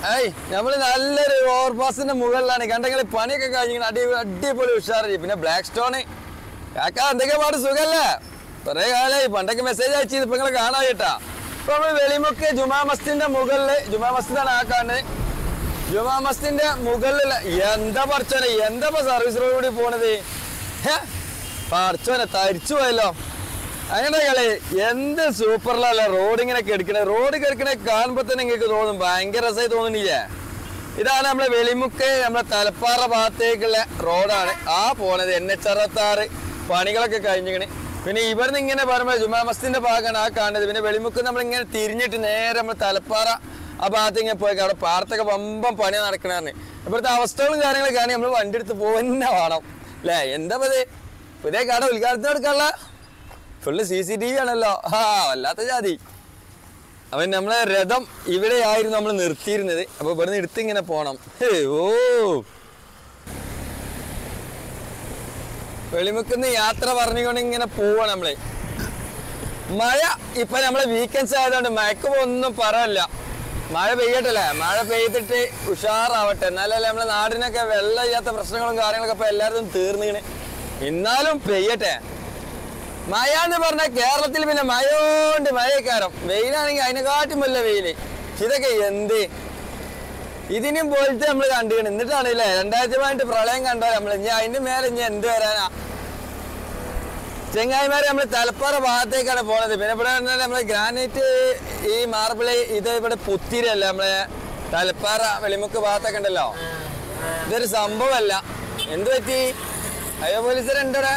ഏയ് നമ്മള് നല്ലൊരു ഓവർപാസിന്റെ മുകളിലാണ് കണ്ടെങ്കിൽ പണിയൊക്കെ കഴിഞ്ഞിങ്ങനെ അടി അടിപൊളി ഉഷാറായി പിന്നെ ബ്ലാക്ക് സ്റ്റോൺ കാക്ക എന്തൊക്കെ പാട് സുഖല്ലേ കുറെ കാലമായി പണ്ടൊക്കെ മെസ്സേജ് അയച്ചു ഇപ്പൊ നിങ്ങളെ കാണായിട്ടാ ഇപ്പൊ നമ്മള് വെളിമുക്ക് ജുമാ മസ്തിന്റെ മുകളില് ജുമാ മസ്ജിദാണ് ആ കാണുന്നത് ജുമാ മസ്തിന്റെ മുകളില് എന്താ പറച്ചോനെ എന്താ സർവീസ് റോഡ് കൂടി പോണത് ഹേ, പറച്ചോനെ തരിച്ചു പോയല്ലോ അങ്ങനെ കളി എന്ത് സൂപ്പറിലല്ല റോഡ് ഇങ്ങനെ കിടക്കണേ റോഡ് കിടക്കണേ കാണുമ്പോ തന്നെ നിങ്ങൾക്ക് തോന്നും ഭയങ്കര രസമായി തോന്നുന്നില്ലേ ഇതാണ് നമ്മളെ വെളിമുക്ക് നമ്മളെ തലപ്പാറ ഭാഗത്തേക്കുള്ള റോഡാണ് ആ പോണത് എൻ എച്ച് അറുപത്താറ് പണികളൊക്കെ കഴിഞ്ഞിങ്ങനെ പിന്നെ ഇവിടുന്ന് ഇങ്ങനെ പറയുമ്പോൾ ജുമാ മസ്തിന്റെ ഭാഗമാണ് ആ കാണുന്നത് പിന്നെ വെളിമുക്ക് നമ്മളിങ്ങനെ തിരിഞ്ഞിട്ട് നേരെ നമ്മൾ തലപ്പാറ ആ ഭാഗത്ത് ഇങ്ങനെ പോയി അവിടെ പാടത്തൊക്കെ വമ്പം പണി നടക്കണാണ് ഇവിടുത്തെ അവസ്ഥകളും കാര്യങ്ങളൊക്കെ ആണെങ്കിൽ നമ്മൾ വണ്ടി എടുത്ത് പോന്നെ വേണം അല്ലേ എന്താ ഇത് പുതിയ കട ഉദ്ഘാടനത്തിന് എടുക്കാനുള്ള full C C T V ആണല്ലോ ആ വല്ലാത്ത ജാതി അവൻ നമ്മളെ രഥം ഇവിടെയായിരുന്നു നമ്മൾ നിർത്തിയിരുന്നത് അപ്പൊ ഇവിടുന്ന് എടുത്ത് ഇങ്ങനെ പോണം ഹേ, ഓ വെളിമുക്കുന്ന യാത്ര പറഞ്ഞുകൊണ്ട് ഇങ്ങനെ പോവാണ് നമ്മള് മഴ ഇപ്പൊ നമ്മളെ വീക്കെൻഡ്സ് ആയതുകൊണ്ട് മഴക്ക് ഒന്നും പറയല്ല മഴ പെയ്യട്ടല്ലേ മഴ പെയ്തിട്ട് ഉഷാറാവട്ടെ എന്നാലല്ലേ നമ്മളെ നാടിനൊക്കെ വെള്ളം ഇല്ലാത്ത പ്രശ്നങ്ങളും കാര്യങ്ങളൊക്കെ ഇപ്പൊ എല്ലാവരും തീർന്നിങ്ങനെ എന്നാലും പെയ്യട്ടെ മഴ എന്ന് പറഞ്ഞാൽ കേരളത്തിൽ പിന്നെ മഴയോണ്ട് മഴക്കാരം വെയിലാണെങ്കിൽ അതിനെക്കാട്ടും വല്ല വെയില് ഇതൊക്കെ എന്ത് ഇതിനും പോലത്തെ നമ്മൾ കണ്ടിരുന്നു എന്നിട്ടാണ് ഇല്ലേ രണ്ടായിരത്തി പതിനെട്ട് പ്രളയം കണ്ടോ നമ്മൾ ഇനി അതിന്റെ മേലെ ഇനി എന്ത് വരാനാ ചെങ്ങായിമാരെ നമ്മൾ തലപ്പാറ ഭാഗത്തേക്കാണ് പോണത് പിന്നെ ഇവിടെ പറഞ്ഞാൽ നമ്മളെ ഗ്രാനൈറ്റ് ഈ മാർബിള് ഇത് ഇവിടെ പുത്തിരല്ല നമ്മളെ തലപ്പാറ വെളിമുക്ക് ഭാഗത്തൊക്കെ ഉണ്ടല്ലോ ഇതൊരു സംഭവമല്ല എന്ത് പറ്റി അയ്യോ പോലീസരുണ്ടോടാ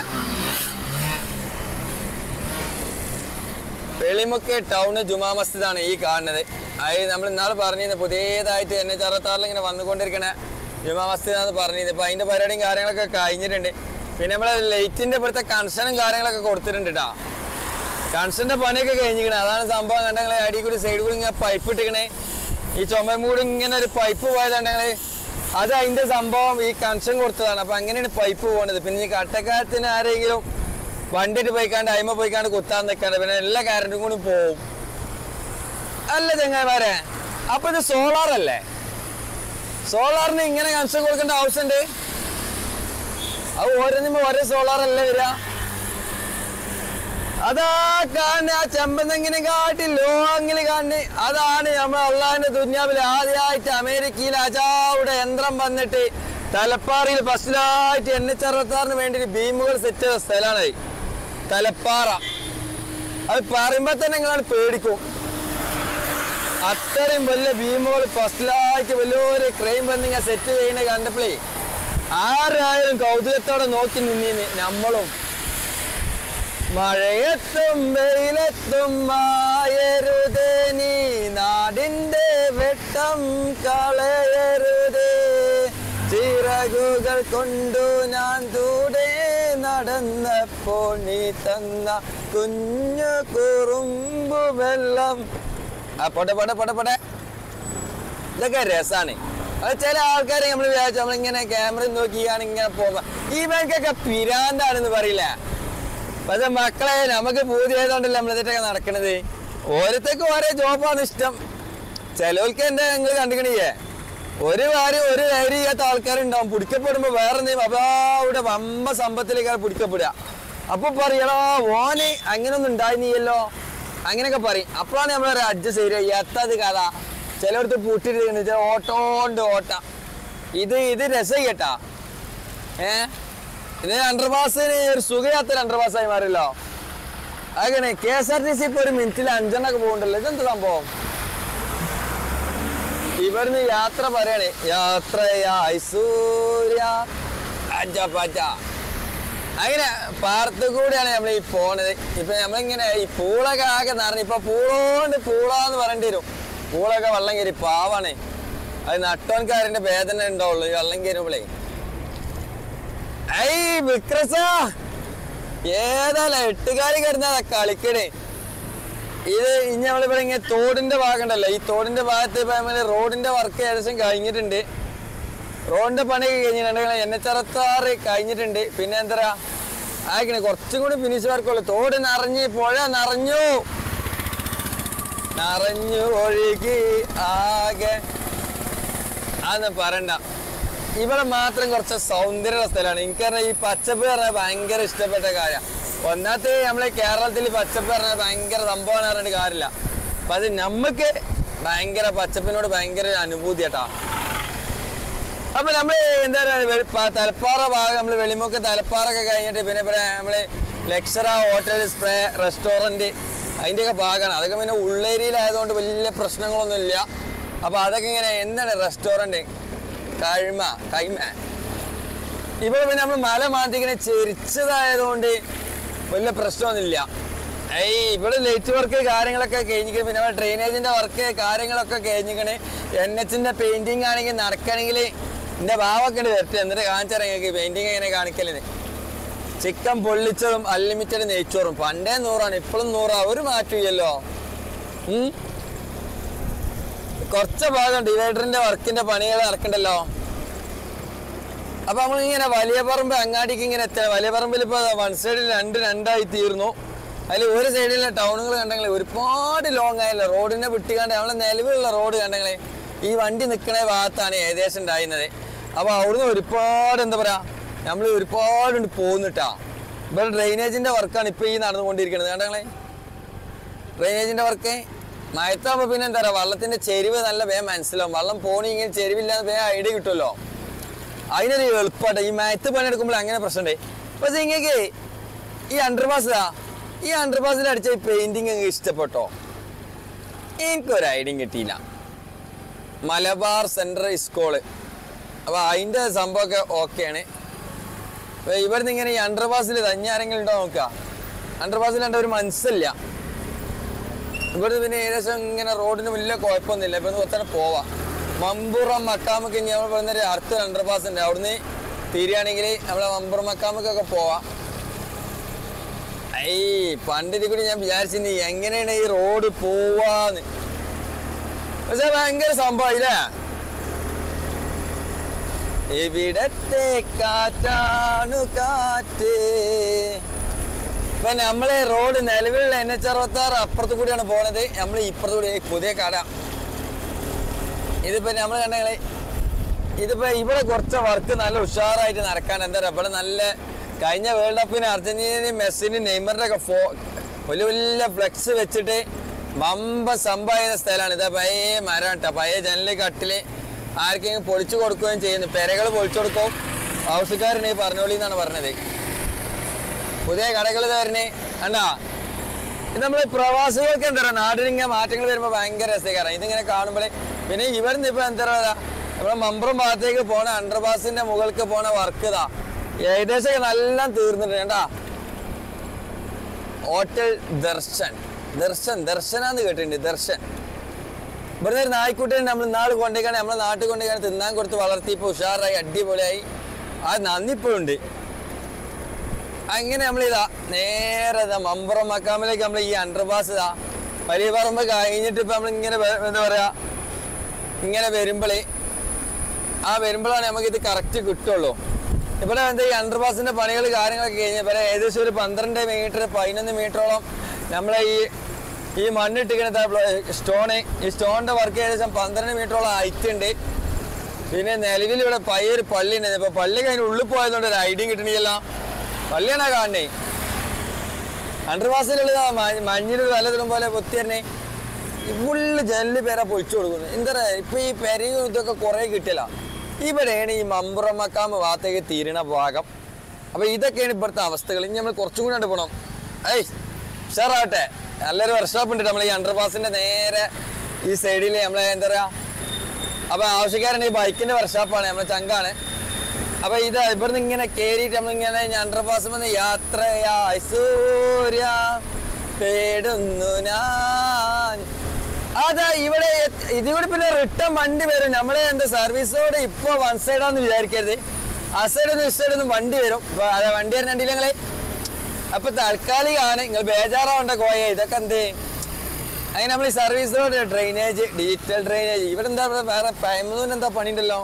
വെളിമുക്ക് ടൗണ് ജുമാ മസ്ജിദാണ് ഈ കാണുന്നത് അത് നമ്മൾ ഇന്നാൾ പറഞ്ഞിരുന്നു പുതിയതായിട്ട് എന്നെ ചറത്താറിൽ ഇങ്ങനെ വന്നുകൊണ്ടിരിക്കണ ജുമാ മസ്ജിദാന്ന് പറഞ്ഞിരുന്നു ഇപ്പൊ അതിന്റെ പരിപാടിയും കാര്യങ്ങളൊക്കെ കഴിഞ്ഞിട്ടുണ്ട് പിന്നെ നമ്മളെ ലൈറ്റിന്റെ ഇവിടുത്തെ കൺഷനും കാര്യങ്ങളൊക്കെ കൊടുത്തിട്ടുണ്ട് കേട്ടോ കൺഷന്റെ പണിയൊക്കെ കഴിഞ്ഞിരിക്കണേ അതാണ് സംഭവം കണ്ടെങ്കിൽ അടി കൂടി സൈഡ് കൂടി ഇങ്ങനെ പൈപ്പ് ഇട്ടിക്കണേ ഈ ചുമയും കൂടി ഇങ്ങനെ ഒരു പൈപ്പ് പോയതുണ്ടെങ്കിൽ അത് അതിന്റെ സംഭവം ഈ കൺഷൻ കൊടുത്തതാണ് അപ്പൊ അങ്ങനെയാണ് പൈപ്പ് പോകുന്നത് പിന്നെ ഈ കട്ടക്കാലത്തിന് ആരെങ്കിലും വണ്ടിയിട്ട് പോയിക്കാണ്ട് അയിമ പോയിക്കാണ്ട് കുത്താൻ നിൽക്കാണ്ട് പിന്നെ എല്ലാ കറണ്ടും കൂടി പോവും അല്ല ചെങ്ങായിമാരെ അപ്പൊ ഇത് സോളാർ അല്ലേ സോളാറിന് ഇങ്ങനെ കണക്ഷൻ കൊടുക്കേണ്ട ആവശ്യമുണ്ട് അത് ഓരോന്നിപ്പോ ഒരേ സോളാർ അല്ലേ വരിക അതാ കാണുന്ന ആ ചെമ്പന്തെങ്ങനെ കാട്ടി ലോങ്ങിൽ കാണുന്ന അതാണ് നമ്മൾ അള്ളാഹിന്റെ ദുന്യാവിൽ ആദ്യമായിട്ട് അമേരിക്കയിൽ അജാവുടെ യന്ത്രം വന്നിട്ട് തലപ്പാറയിൽ ഫസ്റ്റിലായിട്ട് എൻ എച്ച് അറുപത്താറിന് വേണ്ടി ബീമുകൾ സെറ്റ് ചെയ്ത സ്ഥലമാണ് അത്. തലപ്പാറ അത് പറയുമ്പോ തന്നെ നിങ്ങളാണ് പേടിക്കും അത്രയും വലിയ ബീമുകൾ ഫസ്റ്റിലായിട്ട് വലിയൊരു ക്രെയിം വന്നിങ്ങനെ സെറ്റ് ചെയ്യുന്ന കണ്ടപ്പോഴേ ആരായാലും കൗതുകത്തോടെ നോക്കി നിന്നീന് നമ്മളും മഴയത്തും വെയിലത്തും മായരുതേ നീ നാടിന്റെ വെട്ടം കളയരുതേ ചിറകുകൾ കൊണ്ടു ഞാൻ ദൂരെ നടന്നപ്പോൾ നീ തന്ന കുഞ്ഞു കുറുമ്പു വെള്ളം ആ പോട്ടെ പോട്ടെ പോട്ടെ പോട്ടെ ഇതൊക്കെ രസാണ് അത് ചില ആൾക്കാരെ നമ്മൾ വിചാരിച്ചു നമ്മളിങ്ങനെ ക്യാമറ നോക്കിയാണ് ഇങ്ങനെ പോകാം ഈ ബാങ്കൊക്കെ പിരാന്താണെന്ന് പറയില്ല പക്ഷെ മക്കളെ നമുക്ക് പൂതിയായതുകൊണ്ടല്ലേ നമ്മൾ ഇതിട്ടൊക്കെ നടക്കണത് ഓരോരുത്തർക്കും ഓരോ ജോബാണ് ഇഷ്ടം ചിലവർക്ക് എന്റെ നിങ്ങൾ കണ്ടുകണിയേ ഒരു കാര്യം ഒരു കാര്യം ചെയ്യാത്ത ആൾക്കാരുണ്ടാവും പിടിക്കപ്പെടുമ്പോ വേറെ എന്തെങ്കിലും അപ്പൊ അവിടെ വമ്പ സമ്പത്തിലേക്കാണ് പിടിക്കപ്പെടുക അപ്പൊ പറയണോ ഓന് അങ്ങനൊന്നും ഉണ്ടായിരുന്നില്ലല്ലോ അങ്ങനെയൊക്കെ പറയും അപ്പോഴാണ് നമ്മൾ അഡ്ജസ്റ്റ് ചെയ്യുക എത്തത് കഥ ചിലയിടത്ത് പൂട്ടിട്ട് ഓട്ടോണ്ട് ഓട്ട ഇത് ഇത് രസം കേട്ടാ ഏ ഇത് അണ്ടർപാസിന് ഒരു സുഖയാത്ര അണ്ടർപാസ്സായി മാറിയല്ലോ അങ്ങനെ K S R T C ഇപ്പൊ ഒരു മിനിറ്റിൽ അഞ്ചെണ്ണൊക്കെ പോകുന്നുണ്ടല്ലോ ഇതെന്ത് സംഭവം ഇവിടുന്ന് യാത്ര പറയണേ യാത്രയായി സൂര്യ അജ പജ അങ്ങനെ പാടത്ത് കൂടെയാണ് നമ്മൾ ഈ പോണത് ഇപ്പൊ നമ്മളിങ്ങനെ ഈ പൂളൊക്കെ ആകെ നിറഞ്ഞു ഇപ്പൊ പൂളോണ്ട് പൂളാന്ന് പറയേണ്ടി വരും പൂളൊക്കെ വെള്ളം കയറി പാവാണ് അത് നട്ടോൻകാരന്റെ വേദന ഉണ്ടാവുള്ളൂ ഈ വെള്ളം കയറുമ്പോഴേ ഐ വിക്രസ ഏതാല എട്ടുകാലി കരുന്നാ കളിക്കണേ ഇത് ഇനി നമ്മളിവിടെ ഇങ്ങനെ തോടിന്റെ ഭാഗം ഉണ്ടല്ലോ ഈ തോടിന്റെ ഭാഗത്ത് ഇപ്പൊ നമ്മള് റോഡിന്റെ വർക്ക് ഏകദേശം കഴിഞ്ഞിട്ടുണ്ട് റോഡിന്റെ പണിയൊക്കെ കഴിഞ്ഞിട്ടുണ്ടെങ്കിൽ എൻ എച്ച് അറുപത്താറ് കഴിഞ്ഞിട്ടുണ്ട് പിന്നെ എന്താ ആയിക്കണേ കുറച്ചും കൂടി ഫിനിഷ് വർക്കുള്ളൂ തോട് നിറഞ്ഞ് പുഴ നിറഞ്ഞു നിറഞ്ഞു ഒഴുകി ആകെ അതൊന്നും പറയണ്ട ഇവിടെ മാത്രം കുറച്ച് സൗന്ദര്യമുള്ള സ്ഥലമാണ് എനിക്കറിയാം ഈ പച്ചപ്പ് പറഞ്ഞാൽ ഭയങ്കര ഇഷ്ടപ്പെട്ട കാര്യം ഒന്നാമത്തെ നമ്മളെ കേരളത്തിൽ പച്ചപ്പ് പറഞ്ഞാൽ ഭയങ്കര സംഭവമാണ് പറഞ്ഞിട്ട് കാര്യമില്ല അപ്പൊ അത് നമുക്ക് ഭയങ്കര പച്ചപ്പിനോട് ഭയങ്കര ഒരു അനുഭൂതി കേട്ടാ അപ്പൊ നമ്മള് എന്താ പറയാ തലപ്പാറ ഭാഗം നമ്മള് വെളിമുക്ക് തലപ്പാറ ഒക്കെ കഴിഞ്ഞിട്ട് പിന്നെ ഇവിടെ നമ്മള് ലക്ഷറ ഹോട്ടൽ സ്പ്രേ റെസ്റ്റോറന്റ് അതിന്റെയൊക്കെ ഭാഗമാണ് അതൊക്കെ പിന്നെ ഉള്ളേരിയിലായതുകൊണ്ട് വലിയ പ്രശ്നങ്ങളൊന്നും ഇല്ല അപ്പൊ അതൊക്കെ ഇങ്ങനെ എന്താണ് റെസ്റ്റോറന്റ് കഴിമ കൈമ ഇവിടെ പിന്നെ നമ്മൾ മല മാറ്റി ഇങ്ങനെ ചെരിച്ചതായതുകൊണ്ട് വലിയ പ്രശ്നമൊന്നുമില്ല ഏയ് ഇവിടെ ലൈറ്റ് വർക്ക് കാര്യങ്ങളൊക്കെ കഴിഞ്ഞിട്ട് പിന്നെ നമ്മുടെ ഡ്രെയിനേജിന്റെ വർക്ക് കാര്യങ്ങളൊക്കെ കഴിഞ്ഞിക്കണ് എൻ എച്ചിന്റെ പെയിന്റിങ് ആണെങ്കിൽ നടക്കണമെങ്കിൽ എന്റെ ഭാവമൊക്കെ ഉണ്ട് വരട്ടെ എന്നിട്ട് കാണിച്ചിറങ്ങി പെയിന്റിങ് എങ്ങനെ കാണിക്കലിന് ചിക്കൻ പൊള്ളിച്ചതും അൺലിമിറ്റഡ് നെയ്ച്ചോറും പണ്ടേ നൂറാണ് ഇപ്പോഴും നൂറാ ഒരു മാറ്റമില്ലല്ലോ ഉം കുറച്ച് ഭാഗം ഡിവൈഡറിന്റെ വർക്കിന്റെ പണികൾ നടക്കണ്ടല്ലോ അപ്പൊ നമ്മൾ ഇങ്ങനെ വലിയ പറമ്പ് അങ്ങാടിക്ക് ഇങ്ങനെ എത്തണം വലിയ പറമ്പിൽ ഇപ്പൊ വൺ സൈഡിൽ രണ്ട് രണ്ടായി തീർന്നു അതിൽ ഒരു സൈഡിലെ ടൗണുകൾ കണ്ടെങ്കിൽ ഒരുപാട് ലോങ് ആയല്ലോ റോഡിനെ വിട്ടുകാണ്ട് നമ്മളെ നിലവിലുള്ള റോഡ് കണ്ടെങ്കിൽ ഈ വണ്ടി നിൽക്കുന്ന ഭാഗത്താണ് ഏകദേശം ഉണ്ടായിരുന്നത് അപ്പൊ അവിടുന്ന് ഒരുപാട് എന്താ പറയാ നമ്മൾ ഒരുപാട് പോകുന്നിട്ടാ ഇവിടെ ഡ്രെയിനേജിന്റെ വർക്കാണ് ഇപ്പൊ ഈ നടന്നുകൊണ്ടിരിക്കുന്നത് കണ്ടെങ്കിലേ ഡ്രെയിനേജിന്റെ വർക്ക് മയത്താകുമ്പോ പിന്നെ എന്താ പറയാ വള്ളത്തിന്റെ ചെരിവ് നല്ല വേഗം മനസ്സിലാവും വള്ളം പോണി ഇങ്ങനെ ചെരിവില്ലാതെ വേഗം ഐഡിയ കിട്ടുമല്ലോ അതിനൊരു എളുപ്പമായിട്ട് ഈ മയത്ത് പണിയെടുക്കുമ്പോൾ അങ്ങനെ പ്രശ്നമുണ്ട് പക്ഷെ ഇങ്ങനെ ഈ അണ്ടർപാസ് ഈ അണ്ടർപാസിൽ അടിച്ച ഈ പെയിന്റിങ് അങ്ങ് ഇഷ്ടപ്പെട്ടോ എനിക്കൊരു ഐഡിയ കിട്ടിയില്ല മലബാർ സെൻട്രൽ സ്കൂള് അപ്പൊ അതിന്റെ സംഭവമൊക്കെ ഓക്കെയാണ് അപ്പൊ ഇവിടുന്ന് ഇങ്ങനെ ഈ അണ്ടർപാസിൽ തഞ്ഞ ആരെങ്കിലും ഉണ്ടോ നോക്കുക അണ്ടർപാസിൽ കണ്ട ഒരു മനസ്സില്ല ഇവിടുന്ന് പിന്നെ ഏകദേശം ഇങ്ങനെ റോഡിന് വലിയ കുഴപ്പമൊന്നുമില്ല ഇപ്പൊ ഒത്തന്നെ പോവാം മമ്പുറം മക്കാമക്ക് ഇനി നമ്മൾ പറയുന്ന അടുത്ത അണ്ടർപാസ് ഉണ്ട് അവിടുന്ന് തിരിയാണെങ്കിൽ നമ്മളെ മമ്പുറം മക്കാമക്കൊക്കെ പോവാം ഐ പണ്ടിത് കൂടി ഞാൻ വിചാരിച്ചിനി എങ്ങനെയാണ് ഈ റോഡ് പോവാന്ന് പക്ഷെ ഭയങ്കര സംഭവം ഇല്ലേ ഇവിടത്തെ കാറ്റാണു കാറ്റ് ഇപ്പൊ നമ്മളെ റോഡ് നിലവിലുള്ള എൻ എച്ച് അറുപത്തി ആറ് അപ്പുറത്ത് കൂടിയാണ് പോണത് നമ്മൾ ഇപ്പുറത്ത് കൂടി ഈ പുതിയ കട ഇതിപ്പോ നമ്മൾ കണ്ടെങ്കില് ഇതിപ്പോ ഇവിടെ കുറച്ച് വർക്ക് നല്ല ഉഷാറായിട്ട് നടക്കാൻ എന്താ പറയാ ഇവിടെ നല്ല കഴിഞ്ഞ വേൾഡ് കപ്പിന് അർജന്റീനയും മെസ്സിനും നെയ്മറിന്റെ ഒക്കെ ഫോ വലിയ വലിയ ഫ്ലെക്സ് വെച്ചിട്ട് വമ്പ സംഭവ സ്ഥലമാണ് ഇത് പഴയ മരം കേട്ടോ പഴയ ജനല് കട്ടില് ആർക്കെങ്കിലും പൊളിച്ചു കൊടുക്കുകയും ചെയ്യുന്നു പെരകൾ പൊളിച്ചു കൊടുക്കും ആവശ്യക്കാരനെ പറഞ്ഞോളി എന്നാണ് പറഞ്ഞത് പുതിയ കടകൾ തരണേ കണ്ടാ ഇത് നമ്മള് പ്രവാസികൾക്ക് എന്താ പറയുക നാടിനിങ്ങനെ മാറ്റങ്ങൾ വരുമ്പോൾ ഭയങ്കര രസകരം ഇതിങ്ങനെ കാണുമ്പോഴേ പിന്നെ ഇവിടുന്ന് ഇപ്പൊ എന്താ പറയുക നമ്മളെ മമ്പ്രം ഭാഗത്തേക്ക് പോണ അണ്ടർപാസിന്റെ മുകൾക്ക് പോണ വർക്ക് ഇതാ ഏകദേശം നല്ല തീർന്നിട്ടുണ്ട് കണ്ടാ ഹോട്ടൽ ദർശൻ ദർശൻ ദർശനാന്ന് കേട്ടിട്ടുണ്ട് ദർശൻ ഇവിടുന്ന് ഒരു നായ്ക്കുട്ടിയെ നമ്മൾ നാൾ കൊണ്ടേക്കാണ് നമ്മളെ നാട്ടിൽ കൊണ്ടേക്കാണ് തിന്നാൻ കൊടുത്ത് വളർത്തി ഇപ്പൊ ഉഷാറായി അടിപൊളിയായി ആ നന്ദി ഇപ്പോഴും ഉണ്ട് അങ്ങനെ നമ്മൾ ഇതാ നേരെ ഇതാ മമ്പുറം മക്കാമിലേക്ക് നമ്മൾ ഈ അണ്ടർപാസ് ഇതാ വലിയ പറമ്പ് കഴിഞ്ഞിട്ട് ഇപ്പൊ നമ്മൾ ഇങ്ങനെ വ- എന്താ പറയാ ഇങ്ങനെ വരുമ്പോളേ ആ വരുമ്പോഴാണ് നമുക്ക് ഇത് കറക്റ്റ് കിട്ടുള്ളൂ ഇവിടെ എന്താ ഈ അണ്ടർപാസിന്റെ പണികൾ കാര്യങ്ങളൊക്കെ കഴിഞ്ഞ ഇവിടെ ഏകദേശം ഒരു പന്ത്രണ്ട് മീറ്റർ പതിനൊന്ന് മീറ്ററോളം നമ്മളെ ഈ ഈ മണ്ണിട്ടിരിക്കുന്ന സ്റ്റോണ് ഈ സ്റ്റോണിന്റെ വർക്ക് ഏകദേശം പന്ത്രണ്ട് മീറ്ററോളം ഹൈറ്റ് ഉണ്ട് പിന്നെ നിലവിൽ ഇവിടെ പയ്യൊരു പള്ളി ഉണ്ട് ഇപ്പൊ പള്ളി കഴിഞ്ഞ് ഉള്ളിൽ പോയതുകൊണ്ട് ഒരു ഐഡിയ കിട്ടണില്ല പള്ളിയാണാ കാണണേ അണ്ടർപാസിലുള്ള മഞ്ഞിൽ വല്ലതിനും പോലെ പൊത്തിയറിനെ ഫുള്ള് ജനല് പേര പൊളിച്ചു കൊടുക്കുന്നു എന്താ പറയാ ഇപ്പൊ ഈ പെരയും ഇതൊക്കെ കുറെ കിട്ടില്ല ഇവിടെയാണ് ഈ മമ്പുറം മക്കാമ ഭാഗത്തേക്ക് തീരണ ഭാഗം അപ്പൊ ഇതൊക്കെയാണ് ഇവിടുത്തെ അവസ്ഥകൾ ഇനി നമ്മൾ കുറച്ചും കൂടി കണ്ടു പോകണം ഏയ് ഉഷാറാവട്ടെ നല്ലൊരു വർക്ക്ഷോപ്പ് ഉണ്ട് നമ്മൾ ഈ അണ്ടർപാസിന്റെ നേരെ ഈ സൈഡിൽ നമ്മളെ എന്താ പറയാ അപ്പൊ ആവശ്യക്കാരൻ ഈ ബൈക്കിന്റെ വർക്ക്ഷോപ്പാണ് നമ്മളെ ചങ്കാണ് അപ്പൊ ഇത് ഇവിടുന്ന് ഇങ്ങനെ കേറിയിട്ട് നമ്മളിങ്ങനെ അണ്ടർപാസ് വന്ന് യാത്രയായി സൂര്യ തേടുന്നു ഞാൻ അതാ ഇവിടെ എത്തി- ഇത് കൂടി പിന്നെ റിട്ടേൺ വണ്ടി വരും നമ്മളെ എന്താ സർവീസോട് ഇപ്പൊ വൺ സൈഡാന്ന് വിചാരിക്കരുത് ആ സൈഡ് ഈ സൈഡ് ഒന്നും വണ്ടി വരും അപ്പൊ അതെ വണ്ടി വരുന്നുണ്ടെങ്കിൽ നിങ്ങളെ അപ്പൊ താൽക്കാലികമാണ് നിങ്ങൾ ബേജാറാവണ്ട കോയ ഇതൊക്കെ എന്തേ അങ്ങനെ നമ്മൾ ഈ service road drainage digital drainage ഇവിടെ എന്താ വേറെ പൈമൂന്ന് എന്താ പണിയുണ്ടല്ലോ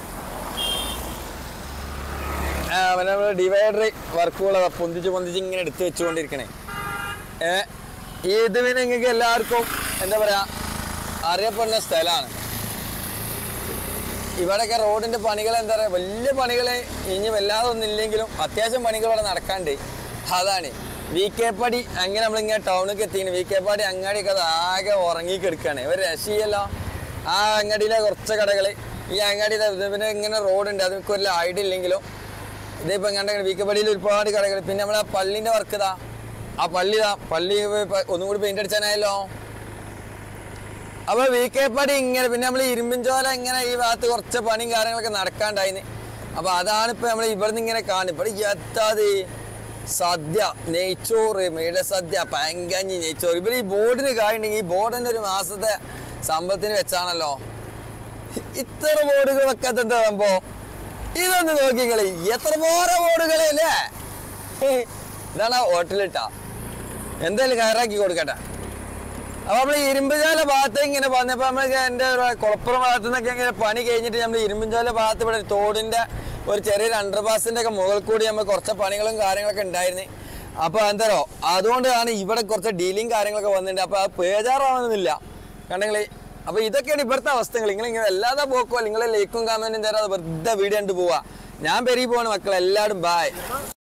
നമ്മൾ ഡിവൈഡർ വർക്കുകൾ പൊന്തിച്ച് പൊന്തിച്ച് ഇങ്ങനെ എടുത്തു വെച്ചുകൊണ്ടിരിക്കണേ ഏ ഇത് പിന്നെ നിങ്ങൾക്ക് എല്ലാവർക്കും എന്താ പറയാ അറിയപ്പെടുന്ന സ്ഥലമാണ് ഇവിടെയൊക്കെ റോഡിന്റെ പണികൾ എന്താ പറയുക വലിയ പണികൾ ഇനി വല്ലാതെ ഒന്നും ഇല്ലെങ്കിലും അത്യാവശ്യം പണികൾ ഇവിടെ നടക്കാണ്ട് അതാണ് വി കെ പടി അങ്ങനെ നമ്മളിങ്ങനെ ടൗണിലേക്ക് എത്തിക്കുന്നു വി കെ പാടി അങ്ങാടിയൊക്കെ അത് ആകെ ഉറങ്ങി കിടക്കുകയാണ് ഒരു രക്ഷയല്ലോ ആ അങ്ങാടിയിലെ കുറച്ച് കടകൾ ഈ അങ്ങാടിയിലെ ഇത് പിന്നെ ഇങ്ങനെ റോഡുണ്ട് അതൊക്കെ ഒരു ഐഡിയ ഇല്ലെങ്കിലും ഇതിപ്പോൾ കണ്ടെങ്കിൽ വി കെ പടിയിൽ ഒരുപാട് കടകൾ പിന്നെ നമ്മളെ പള്ളീൻ്റെ വർക്ക് ഇതാ ആ പള്ളി ഇതാ പള്ളി ഇപ്പൊ ഒന്നും കൂടി പെയിന്റ് അടിച്ചാനായല്ലോ അപ്പൊ വി കെ പടി ഇങ്ങനെ പിന്നെ നമ്മൾ ഇരുമ്പിൻചോല ഇങ്ങനെ ഈ ഭാഗത്ത് കുറച്ച് പണിയും കാര്യങ്ങളൊക്കെ നടക്കാണ്ടായിന് അപ്പൊ അതാണ് ഇപ്പൊ നമ്മൾ ഇവിടുന്ന് ഇങ്ങനെ കാണും ഇവിടെ എത്താത് സദ്യ നെയ്ച്ചോറ് മേട സദ്യ പങ്കഞ്ഞി നെയ്ച്ചോറ് ഇവര് ഈ ബോർഡിന് കായുണ്ടെങ്കിൽ ഈ ബോർഡിന്റെ ഒരു മാസത്തെ സമ്പത്തിന് വെച്ചാണല്ലോ ഇത്ര ബോർഡുകൾ വെക്കാത്ത എന്താ സംഭവം ഇതൊന്ന് നോക്കിക്കളി എത്ര പോരെ ബോർഡുകളല്ലേ ഇതാണ് ആ ഹോട്ടലിട്ടാ എന്തായാലും കയറാക്കി കൊടുക്കട്ടെ അപ്പൊ നമ്മള് ഇരുമ്പുചാല ഭാഗത്ത് ഇങ്ങനെ വന്നപ്പോ നമ്മള് എന്റെ കുളപ്പുറം ഭാഗത്ത് നിന്നൊക്കെ ഇങ്ങനെ പണി കഴിഞ്ഞിട്ട് നമ്മൾ ഇരുമ്പുചാല ഭാഗത്ത് ഇവിടെ ഒരു തോടിന്റെ ഒരു ചെറിയൊരു അണ്ടർപാസിന്റെ ഒക്കെ മുകളിൽ കൂടി നമ്മൾ കുറച്ച് പണികളും കാര്യങ്ങളൊക്കെ ഉണ്ടായിരുന്നു അപ്പൊ എന്തോ അതുകൊണ്ടാണ് ഇവിടെ കുറച്ച് ഡീലിങ് കാര്യങ്ങളൊക്കെ വന്നിട്ടുണ്ട് അപ്പൊ അത് പേജാറാവുന്നില്ല കണ്ടെങ്കിൽ അപ്പൊ ഇതൊക്കെയാണ് ഇവിടുത്തെ അവസ്ഥകൾ നിങ്ങൾ ഇങ്ങനെ എല്ലാതെ പോക്കോ നിങ്ങൾ ലൈക്കും കമന്റും തരാതെ വെറുതെ വീഡിയോ കണ്ടു പോവാ ഞാൻ പെരുകി പോവാണ് മക്കൾ എല്ലാവരും ബായ്